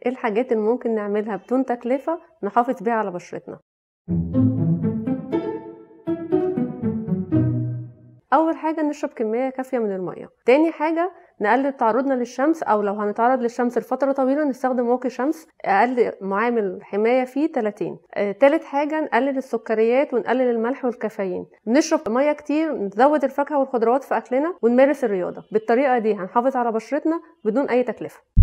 ايه الحاجات اللي ممكن نعملها بدون تكلفة نحافظ بيها على بشرتنا اول حاجه نشرب كميه كافيه من الميه تاني حاجه نقلل تعرضنا للشمس او لو هنتعرض للشمس لفتره طويله نستخدم واقي شمس اقل معامل حمايه فيه 30 آه، تالت حاجه نقلل السكريات ونقلل الملح والكافيين نشرب ميه كتير نزود الفاكهه والخضروات في اكلنا ونمارس الرياضه بالطريقه دي هنحافظ على بشرتنا بدون اي تكلفه